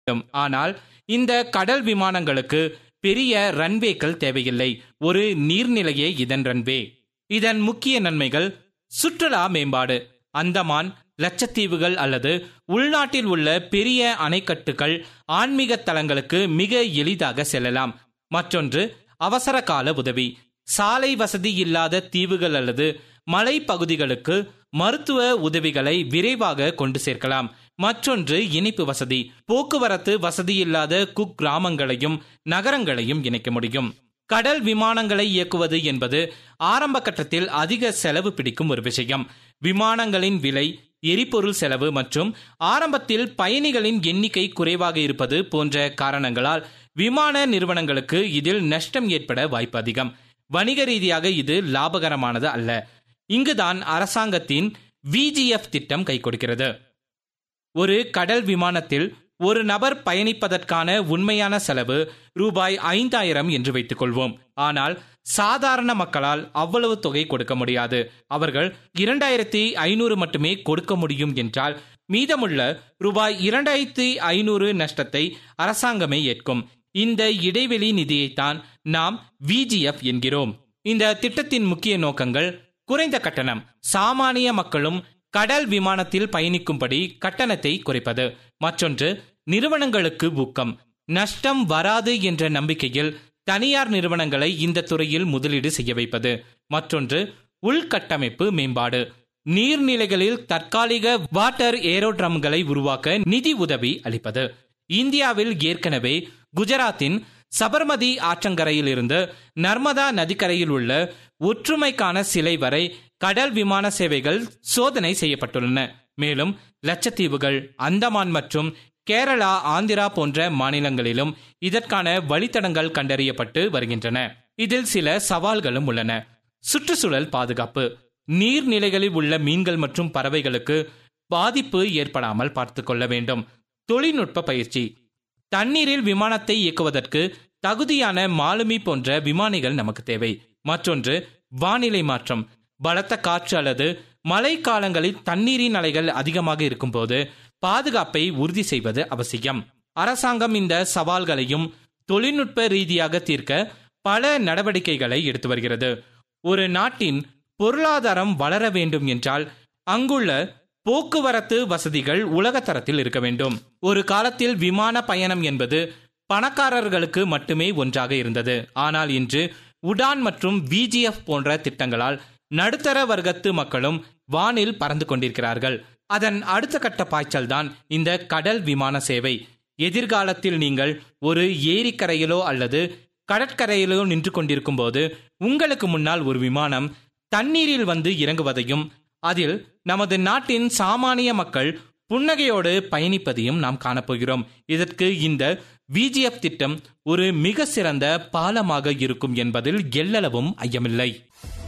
வேண்டும் ஆனால் இந்த கடல் விமானங்களுக்கு பெரிய ரன்வேக்கள் தேவையில்லை ஒரு நீர்நிலையே இதன் ரன்வே இதன் முக்கிய நன்மைகள் சுற்றுலா மேம்பாடு அந்தமான் லட்சத்தீவுகள் அல்லது உள்நாட்டில் உள்ள பெரிய அணைக்கட்டுகள் ஆன்மீக தலங்களுக்கு மிக எளிதாக செல்லலாம் மற்றொன்று அவசர கால உதவி சாலை வசதி இல்லாத தீவுகள் அல்லது மலை பகுதிகளுக்கு மருத்துவ உதவிகளை விரைவாக கொண்டு சேர்க்கலாம் மற்றொன்று இணைப்பு வசதி போக்குவரத்து வசதி இல்லாத குக் கிராமங்களையும் நகரங்களையும் இணைக்க முடியும் கடல் விமானங்களை இயக்குவது என்பது ஆரம்ப கட்டத்தில் அதிக செலவு பிடிக்கும் ஒரு விஷயம் விமானங்களின் விலை எரிபொருள் செலவு மற்றும் ஆரம்பத்தில் பயணிகளின் எண்ணிக்கை குறைவாக இருப்பது போன்ற காரணங்களால் விமான நிறுவனங்களுக்கு இதில் நஷ்டம் ஏற்பட வாய்ப்பு அதிகம் வணிக ரீதியாக இது லாபகரமானது அல்ல இங்குதான் அரசாங்கத்தின் விஜிஎஃப் திட்டம் கை கொடுக்கிறது ஒரு கடல் விமானத்தில் ஒரு நபர் பயணிப்பதற்கான உண்மையான செலவு ரூபாய் ஐந்தாயிரம் என்று வைத்துக் கொள்வோம் ஆனால் சாதாரண மக்களால் அவ்வளவு தொகை கொடுக்க முடியாது அவர்கள் இரண்டாயிரத்தி ஐநூறு மட்டுமே கொடுக்க முடியும் என்றால் மீதமுள்ள ரூபாய் இரண்டாயிரத்தி ஐநூறு நஷ்டத்தை அரசாங்கமே ஏற்கும் இந்த இடைவெளி நிதியைத்தான் நாம் விஜிஎஃப் என்கிறோம் இந்த திட்டத்தின் முக்கிய நோக்கங்கள் குறைந்த கட்டணம் சாமானிய மக்களும் கடல் விமானத்தில் பயணிக்கும்படி கட்டணத்தை குறைப்பது மற்றொன்று நிறுவனங்களுக்கு ஊக்கம் நஷ்டம் வராது என்ற நம்பிக்கையில் தனியார் நிறுவனங்களை இந்த துறையில் முதலீடு செய்ய வைப்பது மற்றொன்று உள்கட்டமைப்பு மேம்பாடு நீர்நிலைகளில் தற்காலிக வாட்டர் ஏரோட்ரம்களை உருவாக்க நிதி உதவி அளிப்பது இந்தியாவில் ஏற்கனவே குஜராத்தின் சபர்மதி ஆற்றங்கரையில் இருந்து நர்மதா நதிக்கரையில் உள்ள ஒற்றுமைக்கான சிலை வரை கடல் விமான சேவைகள் சோதனை செய்யப்பட்டுள்ளன மேலும் லட்சத்தீவுகள் அந்தமான் மற்றும் கேரளா ஆந்திரா போன்ற மாநிலங்களிலும் இதற்கான வழித்தடங்கள் கண்டறியப்பட்டு வருகின்றன இதில் சில சவால்களும் உள்ளன சுற்றுச்சூழல் பாதுகாப்பு நீர்நிலைகளில் உள்ள மீன்கள் மற்றும் பறவைகளுக்கு பாதிப்பு ஏற்படாமல் பார்த்து கொள்ள வேண்டும் தொழில்நுட்ப பயிற்சி தண்ணீரில் விமானத்தை இயக்குவதற்கு தகுதியான மாலுமி போன்ற விமானிகள் நமக்கு தேவை மற்றொன்று வானிலை மாற்றம் பலத்த காற்று அல்லது மழை காலங்களில் தண்ணீரின் அலைகள் அதிகமாக இருக்கும்போது பாதுகாப்பை உறுதி செய்வது அவசியம் அரசாங்கம் இந்த சவால்களையும் தொழில்நுட்ப ரீதியாக தீர்க்க பல நடவடிக்கைகளை எடுத்து வருகிறது ஒரு நாட்டின் பொருளாதாரம் வளர வேண்டும் என்றால் அங்குள்ள போக்குவரத்து வசதிகள் உலக தரத்தில் இருக்க வேண்டும் ஒரு காலத்தில் விமான பயணம் என்பது பணக்காரர்களுக்கு மட்டுமே ஒன்றாக இருந்தது ஆனால் இன்று உடான் மற்றும் விஜிஎஃப் போன்ற திட்டங்களால் நடுத்தர வர்க்கத்து மக்களும் வானில் பறந்து கொண்டிருக்கிறார்கள் அதன் அடுத்த கட்ட பாய்ச்சல் தான் இந்த கடல் விமான சேவை எதிர்காலத்தில் நீங்கள் ஒரு ஏரிக்கரையிலோ அல்லது கடற்கரையிலோ நின்று கொண்டிருக்கும் போது உங்களுக்கு முன்னால் ஒரு விமானம் தண்ணீரில் வந்து இறங்குவதையும் அதில் நமது நாட்டின் சாமானிய மக்கள் புன்னகையோடு பயணிப்பதையும் நாம் காணப்போகிறோம் இதற்கு இந்த விஜிஎஃப் திட்டம் ஒரு மிக சிறந்த பாலமாக இருக்கும் என்பதில் எல்லளவும் ஐயமில்லை